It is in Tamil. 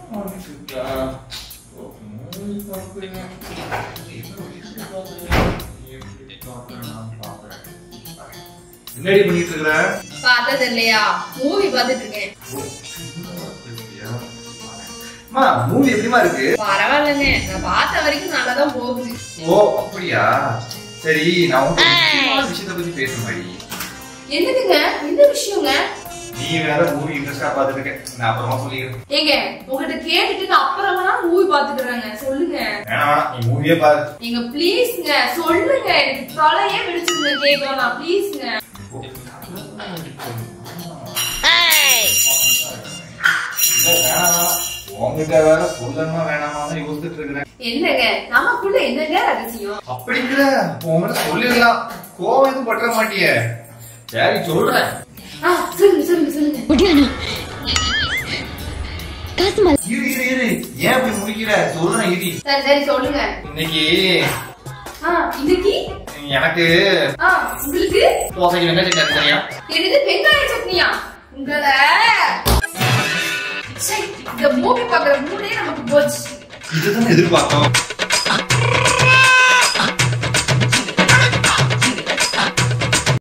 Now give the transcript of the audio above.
என்னடி பண்ணிட்டு இருக்கிற பார்த்தது இல்லையா மூவி பார்த்துட்டு இருக்கேன் அம்மா மூவி எப்படிமா இருக்கு பரவாயில்லைங்க நான் பார்த்த வரைக்கும் நல்லா தான் போகுது ஓ அப்படியா சரி நான் உங்க முக்கியமான விஷயத்தை பத்தி பேசுற மாதிரி என்னதுங்க என்ன விஷயங்க நீ வேற மூவி இன்ட்ரெஸ்டா பாத்துட்டு இருக்க நான் அப்புறமா சொல்லிக்கிறேன் ஏங்க உங்ககிட்ட கேட்டுட்டு நான் அப்புறமா மூவி பாத்துக்கிறேங்க சொல்லுங்க வேணாம் வேணாம் நீ மூவியே பாரு நீங்க ப்ளீஸ்ங்க சொல்லுங்க எனக்கு தொலையே பிடிச்சிருங்க கேட்கலாம் ப்ளீஸ்ங்க இல்ல, வேணாம் வேணாம். உன்கிட்ட வேற சொல்லணுமா வேணாமான்னு யோசிச்சுட்டு இருக்கிறேன் என்னங்க நமக்குள்ள என்னங்க ரகசியம் அப்படிங்கிற உங்ககிட்ட சொல்லிடலாம் கோவம் எதுவும் பற்ற மாட்டியே சரி சொல்றேன் ஆ சொல்லுங்க சொல்லுங்க சொல்லுங்க இரு இரு இரு ஏன் இப்படி முடிக்கிற சொல்றேன் இரு சரி சரி சொல்லுங்க இன்னைக்கு ஆ இன்னைக்கு எனக்கு ஆ உங்களுக்கு தோசைக்கு வெங்காயம் சட்னி சரியா என்னது வெங்காய சட்னியா உங்களை ச்சே, இந்த மூவி பாக்குற மூடே நமக்கு போச்சு இதுதான் எதிர்பார்த்தோம்